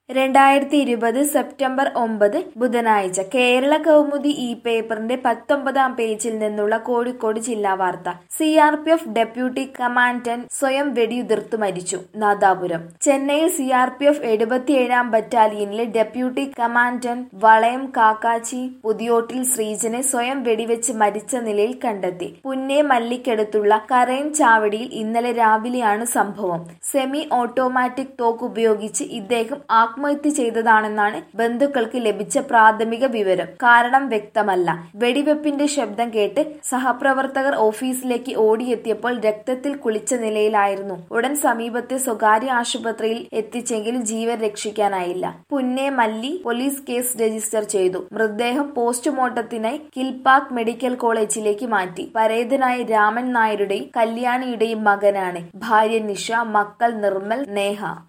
രണ്ടായിരത്തി ഇരുപത് സെപ്റ്റംബർ ഒമ്പത് ബുധനാഴ്ച കേരള കൗമുദി ഈ പേപ്പറിന്റെ പത്തൊമ്പതാം പേജിൽ നിന്നുള്ള കോഴിക്കോട് ജില്ലാ വാർത്ത C R P F deputy commandant സ്വയം വെടിയുതിർത്തു മരിച്ചു നാദാപുരം ചെന്നൈയിൽ സി ആർ പി എഫ് എഴുപത്തിയേഴാം ബറ്റാലിയനിലെ ഡെപ്യൂട്ടി കമാൻഡന്റ് വളയം കാക്കാച്ചി പുതിയോട്ടിൽ ശ്രീജനെ സ്വയം വെടിവെച്ച് മരിച്ച നിലയിൽ കണ്ടെത്തി പുന്നെ മല്ലിക്കടുത്തുള്ള കരയം ചാവടിയിൽ ഇന്നലെ രാവിലെയാണ് സംഭവം സെമി ഓട്ടോമാറ്റിക് തോക്ക് ഉപയോഗിച്ച് ഇദ്ദേഹം ആത്മഹത്യ ചെയ്തതാണെന്നാണ് ബന്ധുക്കൾക്ക് ലഭിച്ച പ്രാഥമിക വിവരം കാരണം വ്യക്തമല്ല വെടിവെപ്പിന്റെ ശബ്ദം കേട്ട് സഹപ്രവർത്തകർ ഓഫീസിലേക്ക് ഓടിയെത്തിയപ്പോൾ രക്തത്തിൽ കുളിച്ച നിലയിലായിരുന്നു ഉടൻ സമീപത്തെ സ്വകാര്യ ആശുപത്രിയിൽ എത്തിച്ചെങ്കിലും ജീവൻ രക്ഷിക്കാനായില്ല പുന്നെ മല്ലി പോലീസ് കേസ് രജിസ്റ്റർ ചെയ്തു മൃതദേഹം പോസ്റ്റ്മോർട്ടത്തിനായി കിൽപാക് മെഡിക്കൽ കോളേജിലേക്ക് മാറ്റി പരേതനായ രാമൻ നായരുടെയും കല്യാണിയുടെയും മകനാണ് ഭാര്യ നിഷ മക്കൾ നിർമ്മൽ നേഹ